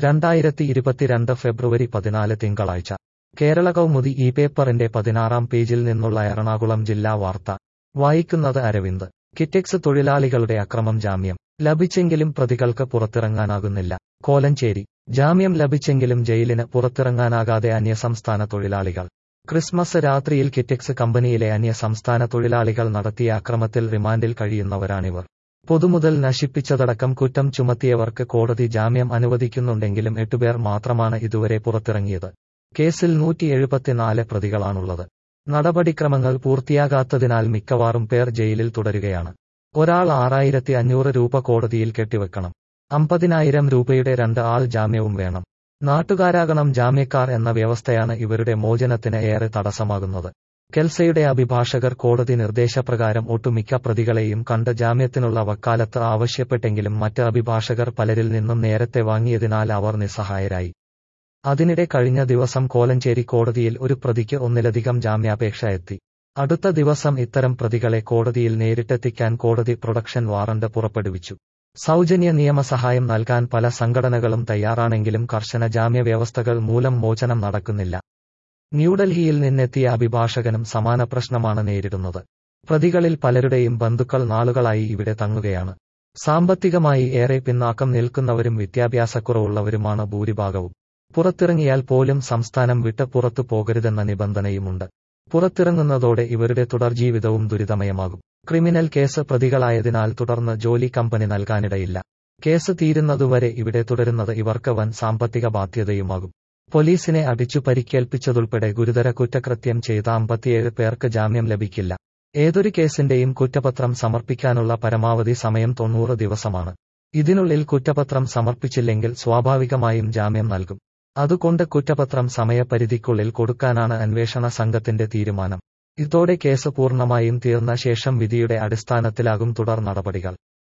രണ്ടായിരത്തി ഇരുപത്തിരണ്ട് ഫെബ്രുവരി പതിനാല് തിങ്കളാഴ്ച കേരള കൗമുദി ഈ പേപ്പറിന്റെ പതിനാറാം പേജിൽ നിന്നുള്ള എറണാകുളം ജില്ലാ വാർത്ത വായിക്കുന്നത് അരവിന്ദ് കിറ്റെക്സ് തൊഴിലാളികളുടെ അക്രമം ജാമ്യം ലഭിച്ചെങ്കിലും പ്രതികൾക്ക് പുറത്തിറങ്ങാനാകുന്നില്ല കോലഞ്ചേരി ജാമ്യം ലഭിച്ചെങ്കിലും ജയിലിന് പുറത്തിറങ്ങാനാകാതെ അന്യസംസ്ഥാന തൊഴിലാളികൾ ക്രിസ്മസ് രാത്രിയിൽ കിറ്റെക്സ് കമ്പനിയിലെ അന്യസംസ്ഥാന തൊഴിലാളികൾ നടത്തിയ അക്രമത്തിൽ റിമാൻഡിൽ കഴിയുന്നവരാണിവർ പൊതുമുതൽ നശിപ്പിച്ചതടക്കം കുറ്റം ചുമത്തിയവർക്ക് കോടതി ജാമ്യം അനുവദിക്കുന്നുണ്ടെങ്കിലും എട്ടുപേർ മാത്രമാണ് ഇതുവരെ പുറത്തിറങ്ങിയത് കേസിൽ നൂറ്റി എഴുപത്തിനാല് പ്രതികളാണുള്ളത് നടപടിക്രമങ്ങൾ പൂർത്തിയാകാത്തതിനാൽ മിക്കവാറും പേർ ജയിലിൽ തുടരുകയാണ് ഒരാൾ ആറായിരത്തി അഞ്ഞൂറ് രൂപ കോടതിയിൽ കെട്ടിവെക്കണം അമ്പതിനായിരം രൂപയുടെ രണ്ട് ആൾ ജാമ്യവും വേണം നാട്ടുകാരാകണം ജാമ്യക്കാർ എന്ന വ്യവസ്ഥയാണ് ഇവരുടെ മോചനത്തിന് ഏറെ തടസ്സമാകുന്നത് കെൽസയുടെ അഭിഭാഷകർ കോടതി നിർദ്ദേശപ്രകാരം ഒട്ടുമിക്ക പ്രതികളെയും കണ്ട് ജാമ്യത്തിനുള്ള വക്കാലത്ത് ആവശ്യപ്പെട്ടെങ്കിലും മറ്റ് അഭിഭാഷകർ പലരിൽ നിന്നും നേരത്തെ വാങ്ങിയതിനാൽ അവർ നിസ്സഹായരായി അതിനിടെ കഴിഞ്ഞ ദിവസം കോലഞ്ചേരി കോടതിയിൽ ഒരു പ്രതിക്ക് ഒന്നിലധികം ജാമ്യാപേക്ഷ എത്തി അടുത്ത ദിവസം ഇത്തരം പ്രതികളെ കോടതിയിൽ നേരിട്ടെത്തിക്കാൻ കോടതി പ്രൊഡക്ഷൻ വാറണ്ട് പുറപ്പെടുവിച്ചു സൗജന്യ നിയമസഹായം നൽകാൻ പല സംഘടനകളും തയ്യാറാണെങ്കിലും കർശന ജാമ്യ വ്യവസ്ഥകൾ മൂലം മോചനം നടക്കുന്നില്ല ന്യൂഡൽഹിയിൽ നിന്നെത്തിയ അഭിഭാഷകനും സമാന പ്രശ്നമാണ് നേരിടുന്നത് പ്രതികളിൽ പലരുടെയും ബന്ധുക്കൾ നാളുകളായി ഇവിടെ തങ്ങുകയാണ് സാമ്പത്തികമായി ഏറെ പിന്നാക്കം നിൽക്കുന്നവരും വിദ്യാഭ്യാസക്കുറവുള്ളവരുമാണ് ഭൂരിഭാഗവും പുറത്തിറങ്ങിയാൽ പോലും സംസ്ഥാനം വിട്ട് പുറത്തു പോകരുതെന്ന നിബന്ധനയുമുണ്ട് പുറത്തിറങ്ങുന്നതോടെ ഇവരുടെ തുടർജീവിതവും ദുരിതമയമാകും ക്രിമിനൽ കേസ് പ്രതികളായതിനാൽ തുടർന്ന് ജോലി കമ്പനി നൽകാനിടയില്ല കേസ് തീരുന്നതുവരെ ഇവിടെ തുടരുന്നത് ഇവർക്ക് വൻ സാമ്പത്തിക ബാധ്യതയുമാകും പോലീസിനെ അടിച്ചു പരിക്കേൽപ്പിച്ചതുൾപ്പെടെ ഗുരുതര കുറ്റകൃത്യം ചെയ്ത അമ്പത്തിയേഴ് പേർക്ക് ജാമ്യം ലഭിക്കില്ല ഏതൊരു കേസിന്റെയും കുറ്റപത്രം സമർപ്പിക്കാനുള്ള പരമാവധി സമയം തൊണ്ണൂറ് ദിവസമാണ് ഇതിനുള്ളിൽ കുറ്റപത്രം സമർപ്പിച്ചില്ലെങ്കിൽ സ്വാഭാവികമായും ജാമ്യം നൽകും അതുകൊണ്ട് കുറ്റപത്രം സമയപരിധിക്കുള്ളിൽ കൊടുക്കാനാണ് അന്വേഷണ സംഘത്തിന്റെ തീരുമാനം ഇതോടെ കേസ് പൂർണ്ണമായും തീർന്ന ശേഷം വിധിയുടെ അടിസ്ഥാനത്തിലാകും തുടർ നടപടികൾ